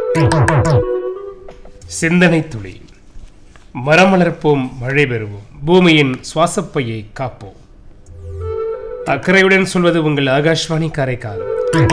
சிந்தனை துளி மரம் வளர்ப்போம் மழை பெறுவோம் பூமியின் சுவாசப்பையை காப்போம் அக்கறையுடன் சொல்வது உங்கள் ஆகாஷ்வாணி காரைக்கால்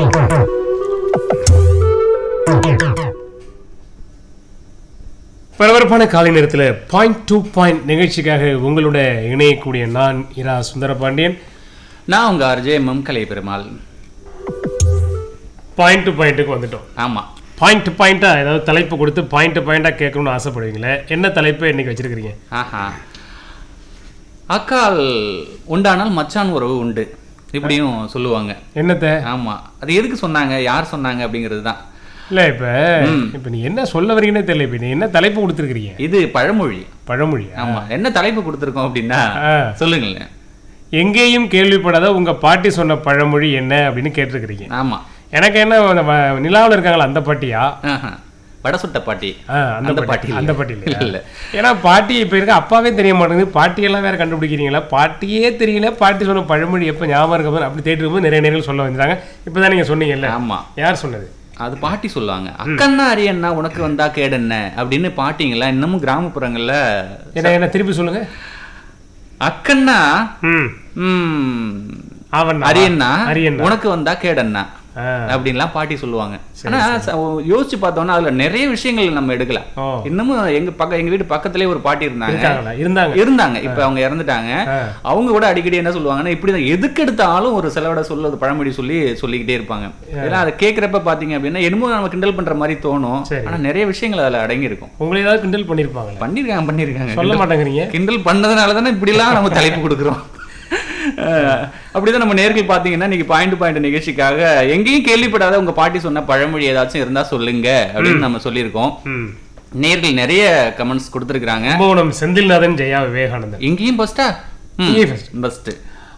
பரபரப்பான காலை நேரத்தில் பாயிண்ட் டூ பாயிண்ட் நிகழ்ச்சிக்காக உங்களோட இணையக்கூடிய நான் இரா சுந்தரபாண்டியன் நான் உங்க RJ M Kalai Perumal point to பாயிண்ட்டுக்கு வந்துட்டோம் ஆமா பாயிண்ட் பாயிண்டா ஏதாவது தலைப்பு கொடுத்து பாயிண்ட் பாயிண்டா கேட்கணும்னு ஆசைப்படுவீங்களே என்ன தலைப்பு இன்னைக்கு வச்சிருக்கிறீங்க ஆஹா அக்கால் உண்டானால் மச்சான் உறவு உண்டு இப்படியும் சொல்லுவாங்க என்னத்த ஆமா அது எதுக்கு சொன்னாங்க யார் சொன்னாங்க அப்படிங்கிறது தான் இல்ல இப்ப இப்ப நீ என்ன சொல்ல வரீங்கன்னே தெரியல இப்ப நீ என்ன தலைப்பு கொடுத்துருக்கீங்க இது பழமொழி பழமொழியா ஆமா என்ன தலைப்பு கொடுத்துருக்கோம் அப்படின்னா ஆ. சொல்லுங்களேன் எங்கேயும் கேள்விப்படாத உங்க பாட்டி சொன்ன பழமொழி என்ன அப்படின்னு கேட்டிருக்கிறீங்க ஆமா எனக்கு என்ன அந்த வ- நிலாவுல இருக்காங்களா அந்த பாட்டியா ஆஹா. வடை சுட்ட பாட்டி ஆ, அந்த அந்த பாட்டி பாட்டி அந்த பாட்டி இல்ல, இல்லையா இல்ல. ஏன்னா பாட்டி இப்ப இருக்க அப்பாவே தெரிய மாட்டேங்குது பாட்டியெல்லாம் வேற கண்டுபிடிக்கிறீங்களா பாட்டியே தெரியல பாட்டி சொன்ன பழமொழி எப்ப ஞாபகம் இருக்கும் அப்படி தேடி இருக்கும்போது நிறைய நேர்கள் சொல்ல வந்துட்டாங்க இப்பதான் நீங்க சொன்னீங்கல்ல ஆமா யார் சொன்னது அது பாட்டி சொல்லுவாங்க அக்கன்னா அரியண்ணா உனக்கு வந்தா கேடென்ன அப்படின்னு பாட்டிங்களா இன்னமும் கிராமப்புறங்கள்ல என்ன என்ன திருப்பி சொல்லுங்க அக்கன்னா ம் ம், அவன் அரியண்ணா அரியண்ணா உனக்கு வந்தா கேடண்ணா ஆ. அப்படின்லாம் பாட்டி சொல்லுவாங்க ஆனா ச- யோசிச்சு பார்த்தோம்னா அதுல நிறைய விஷயங்கள் நம்ம எடுக்கலாம் ஓ இன்னமும் எங்க பக்க எங்க வீட்டு பக்கத்துலயே ஒரு பாட்டி இருந்தாங்க இருக்காங்களா இருந்தாங்க இருந்தாங்க இப்ப அவங்க இறந்துட்டாங்க ஆ. அவங்க கூட அடிக்கடி என்ன சொல்லுவாங்கன்னா இப்படிதான் எதுக்கு எடுத்தாலும் ஒரு சிலவிட சொல்ல பழமொழி சொல்லி சொல்லிக்கிட்டே இருப்பாங்க ஏன்னா அதை கேட்கிறப்ப பாத்தீங்க அப்படின்னா என்னமோ நம்ம கிண்டல் பண்ற மாதிரி தோணும் சரி. ஆனா நிறைய விஷயங்கள் அதுல அடங்கி இருக்கும் உங்களை ஏதாவது கிண்டல் பண்ணிருப்பாங்களே பண்ணிருக்காங்க பண்ணிருக்காங்க சொல்ல மாட்டேங்கிறீங்க கிண்டல் பண்ணதுனால தானே இப்படிலாம் நம்ம தலைப்பு கொடுக்குறோம் அஹ் அப்படிதான் நம்ம நேர்கள் பாத்தீங்கன்னா இன்னைக்கு பாயிண்ட் பாயிண்ட் நிகழ்ச்சிக்காக எங்கேயும் கேள்விப்படாத உங்க பாட்டி சொன்ன பழமொழி ஏதாச்சும் இருந்தா சொல்லுங்க அப்படின்னு நம்ம சொல்லியிருக்கோம் ம் நேர்கள் நிறைய கமெண்ட்ஸ் கொடுத்துருக்காங்க கும்பகோணம் செந்தில்நாதன் ஜெயா விவேகானந்தன் இங்கேயும் ஃபர்ஸ்டா இங்கேயும் first. ஃபர்ஸ்ட்